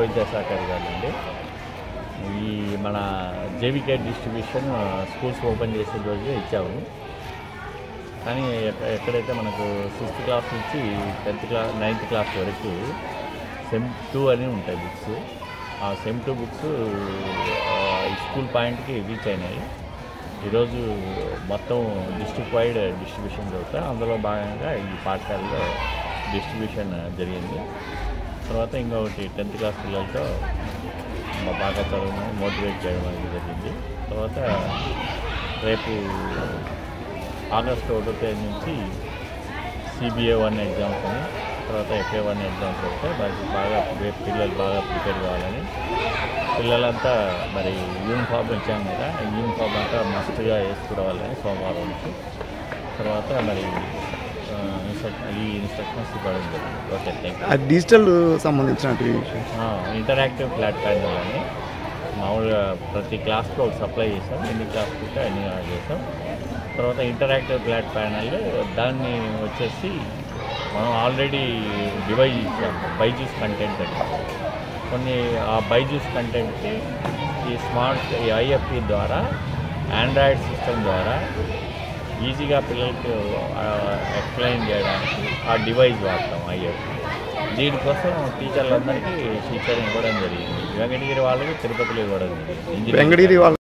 విద్యాశాఖ అధికారులండి ఈ మన జేవికే డిస్ట్రిబ్యూషన్ స్కూల్స్ ఓపెన్ చేసే రోజే ఇచ్చాము కానీ ఎక్క- ఎక్కడైతే మనకు సిక్స్త్ క్లాస్ నుంచి టెన్త్ క్లాస్ నైన్త్ క్లాస్ వరకు సెమ్ టూ అని ఉంటాయి బుక్స్ ఆ సెమ్ టూ బుక్స్ ఈ స్కూల్ పాయింట్కి రీచ్ అయినాయి ఈరోజు మొత్తం డిస్ట్రిక్ట్ వైడ్ డిస్ట్రిబ్యూషన్ జరుగుతాయి అందులో భాగంగా ఈ పాఠశాలలో డిస్ట్రిబ్యూషన్ జరిగింది తర్వాత ఇంకొకటి టెన్త్ క్లాస్ పిల్లలతో మా బాగా చదవమని మోటివేట్ చేయడం అనేది జరిగింది తర్వాత రేపు ఆగస్టు ఒకటో తేదీ నుంచి సిబిఏ వన్ ఎగ్జామ్స్ అని తర్వాత ఎఫ్ఏ వన్ ఎగ్జామ్స్ వస్తాయి వాటికి బాగా రేపు పిల్లలు బాగా ప్రిపేర్ కావాలని పిల్లలంతా మరి యూనిఫామ్ ఇచ్చాం కదా ఈ యూనిఫామ్ అంతా మస్తుగా వేసుకురావాలని సోమవారం నుంచి తర్వాత మరి ఆ, ఇన్స్ట్రక్ ఈ ఇన్స్ట్రక్షన్స్ ఇవ్వడం జరిగింది ఓకే థ్యాంక్ యూ ఆ డిజిటల్ సంబంధించినటువంటి ఆ, ఇంటరాక్టివ్ ఫ్లాట్ ప్యానల్ అని మామూలుగా ప్రతి క్లాస్లో ఒక సప్లై చేసాం ఎన్ని క్లాస్ ఉంటే అన్ని ఆర్డర్ చేసాం తర్వాత ఇంటరాక్టివ్ ఫ్లాట్ ప్యానల్ దాన్ని వచ్చేసి మనం ఆల్రెడీ డివైజ్ ఇచ్చాం బైజూస్ కంటెంట్ అని కొన్ని ఆ బైజూస్ కంటెంట్కి ఈ స్మార్ట్ ఈ ఐఎఫ్పి ద్వారా ఆండ్రాయిడ్ సిస్టమ్ ద్వారా ఈజీగా పిల్లలకి ఎక్స్ప్లెయిన్ చేయడానికి ఆ డివైస్ వాడతాం ఐఎఫ్పి దీనికోసం టీచర్లందరికీ టీచర్ ఇవ్వడం జరిగింది వెంకటగిరి వాళ్ళకి తిరుపతిలో ఇవ్వడం జరిగింది వెంకటగిరి వాళ్ళ